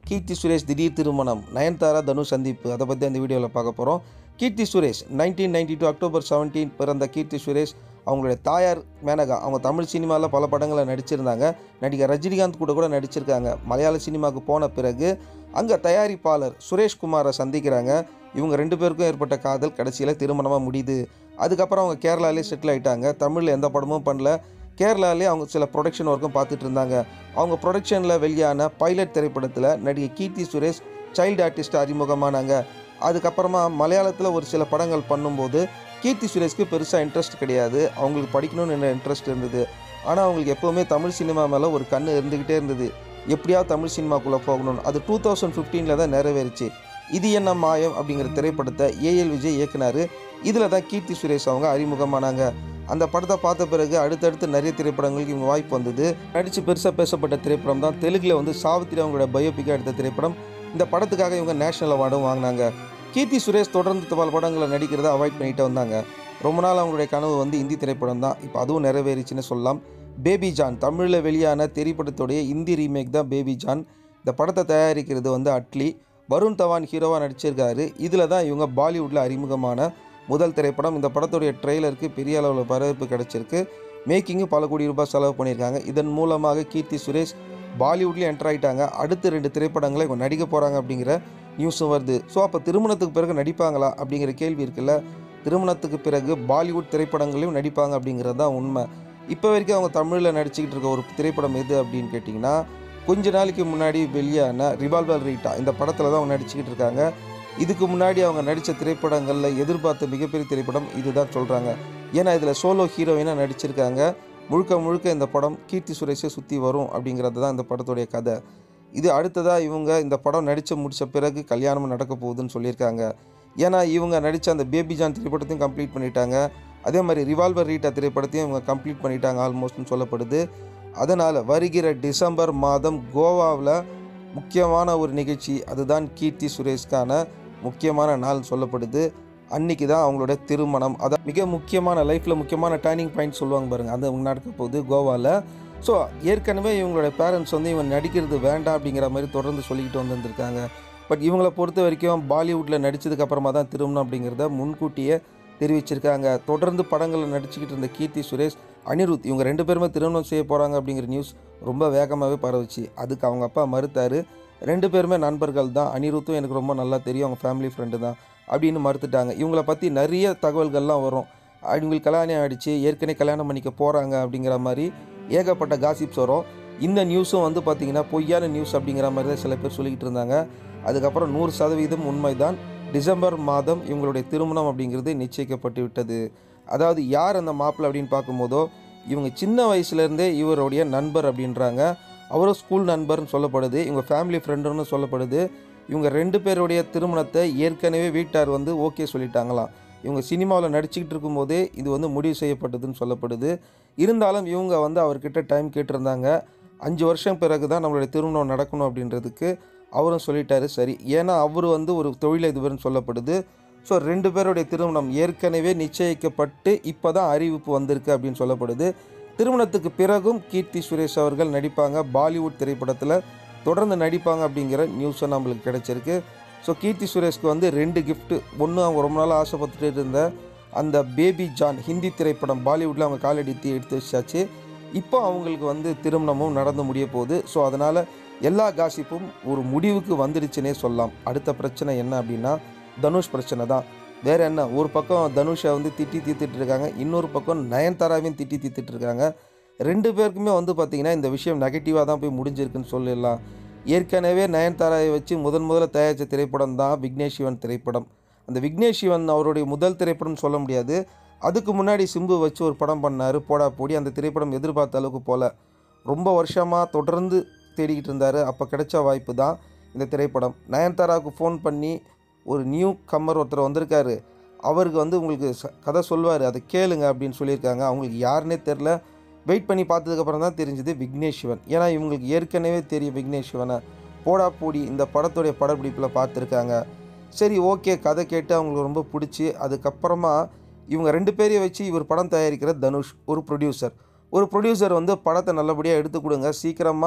கீர்த்தி சுரேஷ் திடீர் திருமணம் நயன்தாரா தனுஷ் சந்திப்பு அதை பற்றி அந்த வீடியோவில் பார்க்க போகிறோம் Keerthy Suresh nineteen ninety two October seventeen பிறந்த கீர்த்தி சுரேஷ் அவங்களுடைய தாயார் மேனகா அவங்க தமிழ் சினிமாவில் பல படங்களில் நடிச்சிருந்தாங்க நடிகர் ரஜினிகாந்த் கூட கூட நடிச்சிருக்காங்க மலையாள சினிமாவுக்கு போன பிறகு அங்கே தயாரிப்பாளர் சுரேஷ் குமாரை சந்திக்கிறாங்க இவங்க ரெண்டு பேருக்கும் ஏற்பட்ட காதல் கடைசியில் திருமணமாக முடியுது அதுக்கப்புறம் அவங்க கேரளாலே செட்டில் ஆயிட்டாங்க தமிழில் எந்த படமும் பண்ணல கேரளாலே அவங்க சில ப்ரொடக்ஷன் ஒர்க்கும் பார்த்துட்டு இருந்தாங்க அவங்க ப்ரொடக்ஷனில் வெளியான பைலட் திரைப்படத்தில் நடிகை கீர்த்தி சுரேஷ் சைல்டு ஆர்டிஸ்ட் அறிமுகமானாங்க அதுக்கப்புறமா மலையாளத்தில் ஒரு சில படங்கள் பண்ணும்போது கீர்த்தி சுரேஷ்க்கு பெருசாக இன்ட்ரெஸ்ட் கிடையாது அவங்களுக்கு படிக்கணும்னு இன்ட்ரெஸ்ட் இருந்தது ஆனால் அவங்களுக்கு எப்போவுமே தமிழ் சினிமா மேலே ஒரு கண் இருந்துக்கிட்டே இருந்தது எப்படியாவது தமிழ் சினிமாக்குள்ளே போகணும்னு அது டூ தௌசண்ட் ஃபிஃப்டீனில் தான் நிறைவேறுச்சு இது என்ன மாயம் அப்படிங்கிற திரைப்படத்தை ஏஎல் விஜய் இயக்குனாரு இதில் தான் கீர்த்தி சுரேஷ் அவங்க அறிமுகமானாங்க அந்த படத்தை பார்த்த பிறகு அடுத்தடுத்து நிறைய திரைப்படங்களுக்கு இவங்க வாய்ப்பு வந்தது நடித்து பெருசாக பேசப்பட்ட திரைப்படம் தான் தெலுங்கில் வந்து சாவித்திரி அவங்களோட பயோபிக்காக எடுத்த திரைப்படம் இந்த படத்துக்காக இவங்க நேஷனல் அவார்டும் வாங்கினாங்க கீர்த்தி சுரேஷ் தொடர்ந்து பல படங்களை நடிக்கிறத அவாய்ட் பண்ணிட்டு வந்தாங்க ரொம்ப நாள் அவங்களுடைய கனவு வந்து இந்தி திரைப்படம் தான் இப்போ அதுவும் நிறைவேறிச்சுன்னு சொல்லலாம் பேபி ஜான் தமிழில் வெளியான திரைப்படத்துடைய இந்தி ரீமேக் தான் பேபி ஜான் இந்த படத்தை தயாரிக்கிறது வந்து அட்லி வருண் தவான் ஹீரோவாக நடிச்சிருக்காரு இதில் தான் இவங்க பாலிவுட்டில் அறிமுகமான முதல் திரைப்படம் இந்த படத்துடைய ட்ரெய்லருக்கு பெரிய அளவில் வரவேற்பு கிடைச்சிருக்கு மேக்கிங்கு பல கோடி ரூபாய் செலவு பண்ணியிருக்காங்க இதன் மூலமாக கீர்த்தி சுரேஷ் பாலிவுட்லேயும் என்டர் ஆகிட்டாங்க அடுத்து ரெண்டு திரைப்படங்களை இவங்க நடிக்க போகிறாங்க அப்படிங்கிற நியூஸும் வருது ஸோ அப்போ திருமணத்துக்கு பிறகு நடிப்பாங்களா அப்படிங்கிற கேள்வி இருக்குல்ல திருமணத்துக்கு பிறகு பாலிவுட் திரைப்படங்களையும் நடிப்பாங்க அப்படிங்கிறது தான் உண்மை இப்போ வரைக்கும் அவங்க தமிழில் நடிச்சுக்கிட்டு இருக்க ஒரு திரைப்படம் எது அப்படின்னு கேட்டிங்கன்னா கொஞ்ச நாளைக்கு முன்னாடி வெளியான ரிவால்வர் ரீட்டா இந்த படத்தில் தான் அவங்க நடிச்சுக்கிட்டு இருக்காங்க இதுக்கு முன்னாடி அவங்க நடித்த திரைப்படங்களில் எதிர்பார்த்த மிகப்பெரிய திரைப்படம் இதுதான் சொல்கிறாங்க ஏன்னா இதில் சோலோ ஹீரோயினாக நடிச்சிருக்காங்க முழுக்க முழுக்க இந்த படம் கீர்த்தி சுரேஷை சுற்றி வரும் அப்படிங்கிறது தான் இந்த படத்துடைய கதை இது அடுத்ததாக இவங்க இந்த படம் நடித்து முடித்த பிறகு கல்யாணமும் நடக்க போகுதுன்னு சொல்லியிருக்காங்க ஏன்னா இவங்க நடித்த அந்த பேபி ஜான் திரைப்படத்தையும் கம்ப்ளீட் பண்ணிட்டாங்க அதே மாதிரி ரிவால்வர் ரீட்டா திரைப்படத்தையும் இவங்க கம்ப்ளீட் பண்ணிட்டாங்க ஆல்மோஸ்ட்னு சொல்லப்படுது அதனால் வருகிற டிசம்பர் மாதம் கோவாவில் முக்கியமான ஒரு நிகழ்ச்சி அதுதான் கீர்த்தி சுரேஷ்கான முக்கியமான நாள் சொல்லப்படுது அன்னைக்கு தான் அவங்களோட திருமணம் அதான் மிக முக்கியமான லைஃப்பில் முக்கியமான டேர்னிங் பாயிண்ட் சொல்லுவாங்க பாருங்கள் அது நடக்க போகுது கோவாவில் ஸோ ஏற்கனவே இவங்களோட பேரண்ட்ஸ் வந்து இவங்க நடிக்கிறது வேண்டாம் அப்படிங்கிற மாதிரி தொடர்ந்து சொல்லிக்கிட்டு வந்துருந்துருக்காங்க பட் இவங்களை பொறுத்த வரைக்கும் பாலிவுட்டில் நடித்ததுக்கு அப்புறமா தான் திருமணம் அப்படிங்கிறத முன்கூட்டியே தெரிவிச்சிருக்காங்க தொடர்ந்து படங்களில் நடிச்சுக்கிட்டு இருந்த கீர்த்தி சுரேஷ் அனிருத் இவங்க ரெண்டு பேருமே திருமணம் செய்ய போகிறாங்க அப்படிங்கிற நியூஸ் ரொம்ப வேகமாகவே பரவுச்சு அதுக்கு அவங்க அப்பா மறுத்தார் ரெண்டு பேருமே நண்பர்கள் தான் அனிருத்தும் எனக்கு ரொம்ப நல்லா தெரியும் அவங்க ஃபேமிலி ஃப்ரெண்டு தான் அப்படின்னு மறுத்துட்டாங்க இவங்கள பற்றி நிறைய தகவல்கள்லாம் வரும் அவங்களுக்கு கல்யாணம் ஆகிடுச்சு ஏற்கனவே கல்யாணம் பண்ணிக்க போகிறாங்க அப்படிங்கிற மாதிரி ஏகப்பட்ட காசிப்ஸ் வரும் இந்த நியூஸும் வந்து பார்த்திங்கன்னா பொய்யான நியூஸ் அப்படிங்கிற மாதிரி தான் சில பேர் சொல்லிக்கிட்டு இருந்தாங்க அதுக்கப்புறம் நூறு சதவீதம் உண்மைதான் டிசம்பர் மாதம் இவங்களுடைய திருமணம் அப்படிங்கிறது நிச்சயிக்கப்பட்டு விட்டது அதாவது யார் அந்த மாப்பிள்ளை அப்படின்னு பார்க்கும்போதோ இவங்க சின்ன வயசுலேருந்தே இவருடைய நண்பர் அப்படின்றாங்க அவரும் ஸ்கூல் நண்பர்னு சொல்லப்படுது இவங்க ஃபேமிலி ஃப்ரெண்டுன்னு சொல்லப்படுது இவங்க ரெண்டு பேருடைய திருமணத்தை ஏற்கனவே வீட்டார் வந்து ஓகே சொல்லிட்டாங்களாம் இவங்க சினிமாவில் நடிச்சுக்கிட்டு இருக்கும்போதே இது வந்து முடிவு செய்யப்பட்டதுன்னு சொல்லப்படுது இருந்தாலும் இவங்க வந்து அவர்கிட்ட டைம் கேட்டிருந்தாங்க அஞ்சு வருஷம் பிறகு தான் நம்மளுடைய திருமணம் நடக்கணும் அப்படின்றதுக்கு அவரும் சொல்லிட்டாரு சரி ஏன்னா அவர் வந்து ஒரு தொழிலதிபர்னு சொல்லப்படுது ஸோ ரெண்டு பேருடைய திருமணம் ஏற்கனவே நிச்சயிக்கப்பட்டு இப்போ தான் அறிவிப்பு வந்திருக்கு அப்படின்னு சொல்லப்படுது திருமணத்துக்கு பிறகும் கீர்த்தி சுரேஷ் அவர்கள் நடிப்பாங்க பாலிவுட் திரைப்படத்தில் தொடர்ந்து நடிப்பாங்க அப்படிங்கிற நியூஸும் நம்மளுக்கு கிடைச்சிருக்கு ஸோ கீர்த்தி சுரேஷ்க்கு வந்து ரெண்டு gift ஒன்று அவங்க ரொம்ப நாளாக ஆசைப்பட்டுட்டு இருந்த அந்த பேபி ஜான் ஹிந்தி திரைப்படம் பாலிவுட்டில் அவங்க காலடித்து எடுத்து வச்சாச்சு இப்போ அவங்களுக்கு வந்து திருமணமும் நடந்து முடிய போகுது ஸோ அதனால் எல்லா காசிப்பும் ஒரு முடிவுக்கு வந்துடுச்சுன்னே சொல்லலாம் அடுத்த பிரச்சனை என்ன அப்படின்னா தனுஷ் பிரச்சனை தான் வேற என்ன ஒரு பக்கம் தனுஷை வந்து திட்டி தீர்த்துட்டு இருக்காங்க இன்னொரு பக்கம் நயன்தாராவையும் திட்டி தீர்த்துட்டு இருக்காங்க ரெண்டு பேருக்குமே வந்து பார்த்திங்கன்னா இந்த விஷயம் நெகட்டிவாக தான் போய் முடிஞ்சிருக்குன்னு சொல்லிடலாம் ஏற்கனவே நயன்தாராவை வச்சு முதன் முதல்ல தயாரித்த திரைப்படம் தான் விக்னேஷ் சிவன் திரைப்படம் அந்த விக்னேஷ் சிவன் அவருடைய முதல் திரைப்படம்னு சொல்ல முடியாது அதுக்கு முன்னாடி சிம்பு வச்சு ஒரு படம் பண்ணார் போடா போடி அந்த திரைப்படம் எதிர்பார்த்த அளவுக்கு போல ரொம்ப வருஷமாக தொடர்ந்து தேடிக்கிட்டு இருந்தார் அப்போ கிடைச்ச வாய்ப்பு தான் இந்த திரைப்படம் நயன்தாராவுக்கு ஃபோன் பண்ணி ஒரு நியூ கம்மர் ஒருத்தர் வந்திருக்காரு அவருக்கு வந்து உங்களுக்கு ச- கதை சொல்வார் அதை கேளுங்க அப்படின்னு சொல்லியிருக்காங்க அவங்களுக்கு யாருன்னே தெரில வெயிட் பண்ணி பார்த்ததுக்கப்புறம் தான் தெரிஞ்சது விக்னேஷ் சிவன் ஏன்னா இவங்களுக்கு ஏற்கனவே தெரியும் விக்னேஷ் சிவனை போடா போடி இந்த படத்துடைய படப்பிடிப்பில் பார்த்துருக்காங்க சரி ஓகே கதை கேட்டு அவங்களுக்கு ரொம்ப பிடிச்சி அதுக்கப்புறமா இவங்க ரெண்டு பேரையும் வச்சு இவர் படம் தயாரிக்கிற தனுஷ் ஒரு ப்ரொடியூசர் ஒரு ப்ரொடியூசர் வந்து படத்தை நல்லபடியாக எடுத்து கொடுங்க சீக்கிரமாக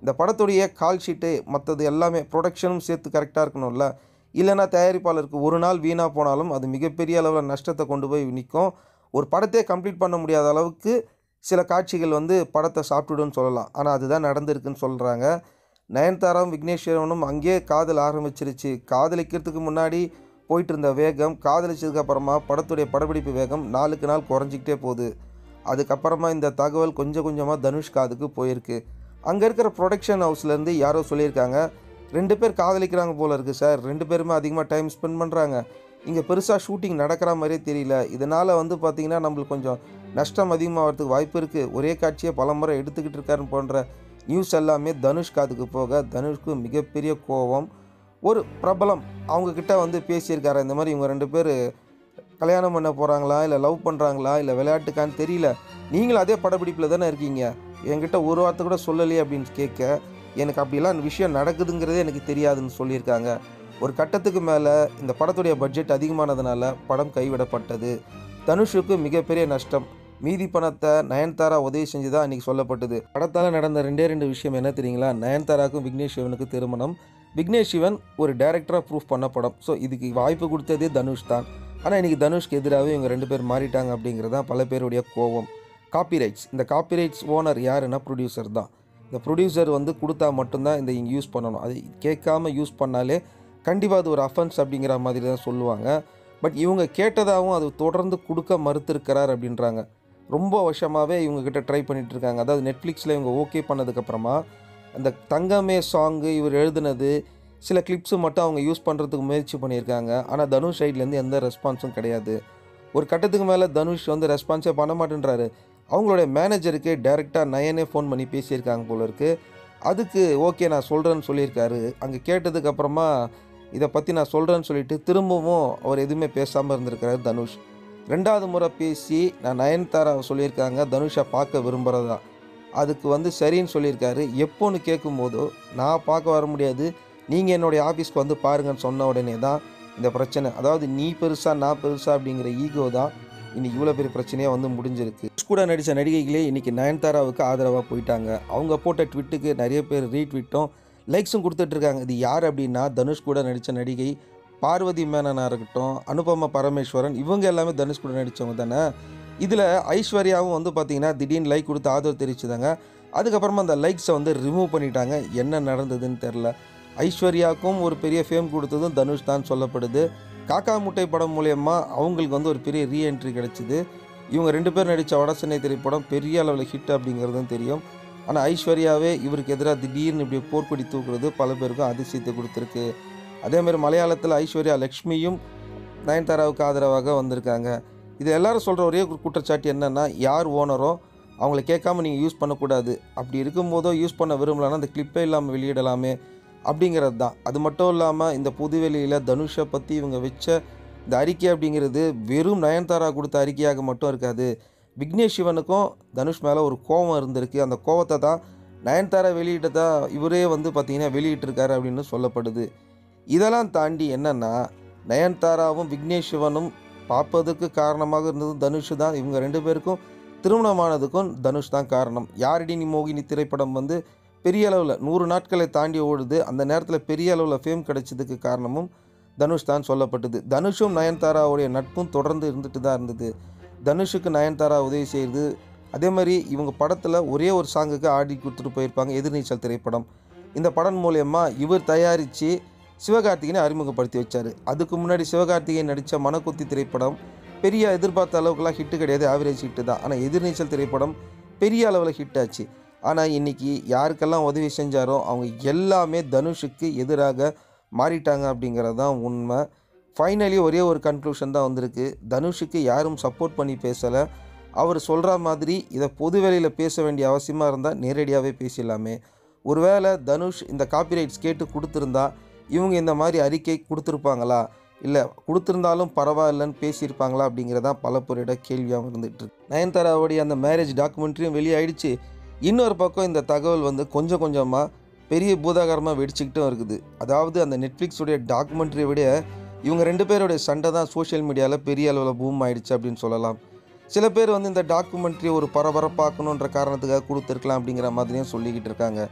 இந்த படத்துடைய கால் ஷீட்டு மற்றது எல்லாமே ப்ரொடக்ஷனும் சேர்த்து கரெக்டாக இருக்கணும்ல இல்லைன்னா தயாரிப்பாளருக்கு ஒரு நாள் வீணாக போனாலும் அது மிகப்பெரிய அளவில் நஷ்டத்தை கொண்டு போய் நிற்கும் ஒரு படத்தையே கம்ப்ளீட் பண்ண முடியாத அளவுக்கு சில காட்சிகள் வந்து படத்தை சாப்பிட்டுடுன்னு சொல்லலாம் ஆனால் அதுதான் நடந்திருக்குன்னு சொல்கிறாங்க நயன்தாராவும் விக்னேஸ்வரனும் அங்கேயே காதல் ஆரம்பிச்சிருச்சு காதலிக்கிறதுக்கு முன்னாடி போயிட்டு இருந்த வேகம் காதலிச்சதுக்கு அப்புறமா படத்துடைய படப்பிடிப்பு வேகம் நாளுக்கு நாள் குறைஞ்சிக்கிட்டே போகுது அதுக்கப்புறமா இந்த தகவல் கொஞ்சம் கொஞ்சமாக தனுஷ் காதுக்கு போயிருக்கு அங்கே இருக்கிற ப்ரொடக்ஷன் ஹவுஸ்லேருந்து யாரோ சொல்லியிருக்காங்க ரெண்டு பேர் காதலிக்கிறாங்க போல இருக்குது சார் ரெண்டு பேருமே அதிகமாக டைம் ஸ்பெண்ட் பண்ணுறாங்க இங்கே பெருசாக ஷூட்டிங் நடக்கிற மாதிரியே தெரியல இதனால் வந்து பார்த்திங்கன்னா நம்மளுக்கு கொஞ்சம் நஷ்டம் அதிகமாகிறதுக்கு வாய்ப்பு இருக்குது ஒரே காட்சியை பல முறை எடுத்துக்கிட்டு இருக்காருன்னு போன்ற நியூஸ் எல்லாமே தனுஷ் காதுக்கு போக தனுஷ்க்கு மிகப்பெரிய கோபம் ஒரு பிரபலம் அவங்கக்கிட்ட வந்து பேசியிருக்காரு இந்த மாதிரி இவங்க ரெண்டு பேர் கல்யாணம் பண்ண போகிறாங்களா இல்லை லவ் பண்ணுறாங்களா இல்லை விளையாட்டுக்கான்னு தெரியல நீங்களும் அதே படப்பிடிப்பில் தானே இருக்கீங்க என்கிட்ட ஒரு வார்த்தை கூட சொல்லலையே அப்படின்னு கேட்க எனக்கு அப்படிலாம் விஷயம் நடக்குதுங்கிறதே எனக்கு தெரியாதுன்னு சொல்லியிருக்காங்க ஒரு கட்டத்துக்கு மேலே இந்த படத்துடைய பட்ஜெட் அதிகமானதுனால படம் கைவிடப்பட்டது தனுஷுக்கு மிகப்பெரிய நஷ்டம் மீதி பணத்தை நயன்தாரா உதவி செஞ்சதா அன்றைக்கி சொல்லப்பட்டது படத்தால் நடந்த ரெண்டே ரெண்டு விஷயம் என்ன தெரியுங்களா நயன்தாராக்கும் விக்னேஷ் சிவனுக்கு திருமணம் விக்னேஷ் சிவன் ஒரு டேரக்டராக ப்ரூஃப் பண்ண படம் ஸோ இதுக்கு வாய்ப்பு கொடுத்ததே தனுஷ் தான் ஆனால் இன்றைக்கி தனுஷ்க்கு எதிராகவே இவங்க ரெண்டு பேர் மாறிட்டாங்க அப்படிங்கிறது தான் பல பேருடைய கோவம் காப்பிரைட்ஸ் இந்த காப்பிரைட்ஸ் ஓனர் யாருன்னா ப்ரொடியூசர் தான் இந்த ப்ரொடியூசர் வந்து கொடுத்தா மட்டும்தான் இந்த இங்கே யூஸ் பண்ணணும் அது கேட்காம யூஸ் பண்ணாலே கண்டிப்பாக அது ஒரு அஃபென்ஸ் அப்படிங்கிற மாதிரி தான் சொல்லுவாங்க பட் இவங்க கேட்டதாகவும் அது தொடர்ந்து கொடுக்க மறுத்திருக்கிறார் அப்படின்றாங்க ரொம்ப வருஷமாகவே இவங்கக்கிட்ட ட்ரை பண்ணிட்டு இருக்காங்க அதாவது நெட்ஃப்ளிக்ஸில் இவங்க ஓகே பண்ணதுக்கப்புறமா அந்த தங்கமே சாங்கு இவர் எழுதுனது சில கிளிப்ஸு மட்டும் அவங்க யூஸ் பண்ணுறதுக்கு முயற்சி பண்ணியிருக்காங்க ஆனால் தனுஷ் சைட்லேருந்து எந்த ரெஸ்பான்ஸும் கிடையாது ஒரு கட்டத்துக்கு மேலே தனுஷ் வந்து ரெஸ்பான்ஸே பண்ண மாட்டேன்றாரு அவங்களுடைய மேனேஜருக்கு டைரெக்டாக நயனே ஃபோன் பண்ணி பேசியிருக்காங்க போல இருக்கு அதுக்கு ஓகே நான் சொல்கிறேன்னு சொல்லியிருக்காரு அங்கே கேட்டதுக்கப்புறமா இதை பற்றி நான் சொல்கிறேன்னு சொல்லிட்டு திரும்பவும் அவர் எதுவுமே பேசாமல் இருந்திருக்காரு தனுஷ் ரெண்டாவது முறை பேசி நான் நயன்தாரா சொல்லியிருக்காங்க தனுஷை பார்க்க விரும்புகிறதா அதுக்கு வந்து சரின்னு சொல்லியிருக்காரு எப்போன்னு கேட்கும்போதோ நான் பார்க்க வர முடியாது நீங்கள் என்னுடைய ஆஃபீஸ்க்கு வந்து பாருங்கன்னு சொன்ன உடனே தான் இந்த பிரச்சனை அதாவது நீ பெருசா நான் பெருசா அப்படிங்கிற ஈகோ தான் இன்னைக்கு இவ்வளோ பெரிய பிரச்சனையாக வந்து முடிஞ்சிருக்கு தனுஷ் கூட நடித்த நடிகைகளே இன்னைக்கு நயன்தாராவுக்கு ஆதரவாக போயிட்டாங்க அவங்க போட்ட ட்விட்டுக்கு நிறைய பேர் ரீட்விட்டும் லைக்ஸும் கொடுத்துட்டு இருக்காங்க இது யார் அப்படின்னா தனுஷ் கூட நடித்த நடிகை பார்வதி மேனனாக இருக்கட்டும் அனுபமா பரமேஸ்வரன் இவங்க எல்லாமே தனுஷ் கூட நடித்தவங்க தானே இதில் ஐஸ்வர்யாவும் வந்து பார்த்தீங்கன்னா திடீர்னு லைக் கொடுத்து ஆதரவு தெரிவிச்சுதாங்க அதுக்கப்புறமா அந்த லைக்ஸை வந்து ரிமூவ் பண்ணிட்டாங்க என்ன நடந்ததுன்னு தெரில ஐஸ்வர்யாவுக்கும் ஒரு பெரிய ஃபேம் கொடுத்ததும் தனுஷ் தான் சொல்லப்படுது காக்கா முட்டை படம் மூலயமா அவங்களுக்கு வந்து ஒரு பெரிய ரீஎன்ட்ரி கிடச்சிது இவங்க ரெண்டு பேர் நடித்த வடசென்னை திரைப்படம் பெரிய அளவில் ஹிட் அப்படிங்கிறதும் தெரியும் ஆனால் ஐஸ்வர்யாவே இவருக்கு எதிராக திடீர்னு இப்படி போர்க்கொடி தூக்குறது பல பேருக்கும் அதிசயத்தை கொடுத்துருக்கு அதேமாதிரி மலையாளத்தில் ஐஸ்வர்யா லக்ஷ்மியும் நயன்தாராவுக்கு ஆதரவாக வந்திருக்காங்க இது எல்லாரும் சொல்கிற ஒரே ஒரு குற்றச்சாட்டு என்னென்னா யார் ஓனரோ அவங்கள கேட்காம நீங்கள் யூஸ் பண்ணக்கூடாது அப்படி இருக்கும்போதோ யூஸ் பண்ண விரும்பலன்னா அந்த கிளிப்பே இல்லாமல் வெளியிடலாமே அப்படிங்கிறது தான் அது மட்டும் இல்லாமல் இந்த புதுவெளியில் தனுஷை பற்றி இவங்க வச்ச இந்த அறிக்கை அப்படிங்கிறது வெறும் நயன்தாரா கொடுத்த அறிக்கையாக மட்டும் இருக்காது விக்னேஷ் சிவனுக்கும் தனுஷ் மேலே ஒரு கோபம் இருந்திருக்கு அந்த கோபத்தை தான் நயன்தாரா வெளியிட்டதா இவரே வந்து பார்த்திங்கன்னா வெளியிட்டிருக்காரு அப்படின்னு சொல்லப்படுது இதெல்லாம் தாண்டி என்னென்னா நயன்தாராவும் விக்னேஷ் சிவனும் பார்ப்பதுக்கு காரணமாக இருந்தது தனுஷ் தான் இவங்க ரெண்டு பேருக்கும் திருமணமானதுக்கும் தனுஷ் தான் காரணம் யாரடி நீ மோகினி திரைப்படம் வந்து பெரிய அளவில் நூறு நாட்களை தாண்டி ஓடுது அந்த நேரத்தில் பெரிய அளவில் ஃபேம் கிடைச்சதுக்கு காரணமும் தனுஷ் தான் சொல்லப்பட்டது தனுஷும் நயன்தாராவுடைய நட்பும் தொடர்ந்து இருந்துட்டு தான் இருந்தது தனுஷுக்கு நயன்தாரா உதவி செய்யுது அதே மாதிரி இவங்க படத்தில் ஒரே ஒரு சாங்குக்கு ஆடி கொடுத்துட்டு போயிருப்பாங்க எதிர்நீச்சல் திரைப்படம் இந்த படம் மூலயமா இவர் தயாரித்து சிவகார்த்திகேயனை அறிமுகப்படுத்தி வச்சார் அதுக்கு முன்னாடி சிவகார்த்திகேயன் நடித்த மனக்குத்தி திரைப்படம் பெரிய எதிர்பார்த்த அளவுக்குலாம் ஹிட்டு கிடையாது ஆவரேஜ் ஹிட்டு தான் ஆனால் எதிர்நீச்சல் திரைப்படம் பெரிய அளவில் ஹிட் ஆச்சு ஆனால் இன்றைக்கி யாருக்கெல்லாம் உதவி செஞ்சாரோ அவங்க எல்லாமே தனுஷுக்கு எதிராக மாறிட்டாங்க அப்படிங்கிறது தான் உண்மை ஃபைனலி ஒரே ஒரு கன்க்ளூஷன் தான் வந்திருக்கு தனுஷுக்கு யாரும் சப்போர்ட் பண்ணி பேசலை அவர் சொல்கிற மாதிரி இதை பொது வேலையில் பேச வேண்டிய அவசியமாக இருந்தால் நேரடியாகவே பேசிடலாமே ஒருவேளை தனுஷ் இந்த காப்பிரைட்ஸ் கேட்டு கொடுத்துருந்தா இவங்க இந்த மாதிரி அறிக்கை கொடுத்துருப்பாங்களா இல்லை கொடுத்துருந்தாலும் பரவாயில்லன்னு பேசியிருப்பாங்களா அப்படிங்கிறதான் பல பேரோட கேள்வியாக இருந்துகிட்டு இருக்கு நயன்தாராவுடைய அந்த மேரேஜ் டாக்குமெண்ட்ரியும் வெளியாயிடுச்சு இன்னொரு பக்கம் இந்த தகவல் வந்து கொஞ்சம் கொஞ்சமாக பெரிய பூதாகரமாக வெடிச்சுக்கிட்டும் இருக்குது அதாவது அந்த நெட்ஃப்ளிக்ஸுடைய டாக்குமெண்ட்ரியை விட இவங்க ரெண்டு பேருடைய சண்டை தான் சோஷியல் மீடியாவில் பெரிய அளவில் பூம் ஆயிடுச்சு அப்படின்னு சொல்லலாம் சில பேர் வந்து இந்த டாக்குமெண்ட்ரி ஒரு பரபரப்பாக்கணுன்ற காரணத்துக்காக கொடுத்துருக்கலாம் அப்படிங்கிற மாதிரியும் சொல்லிக்கிட்டு இருக்காங்க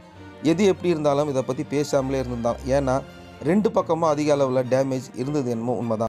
எது எப்படி இருந்தாலும் இதை பற்றி பேசாமலே இருந்திருந்தான் ஏன்னா ரெண்டு பக்கமும் அதிக அளவில் டேமேஜ் இருந்தது என்னமோ உண்மைதான்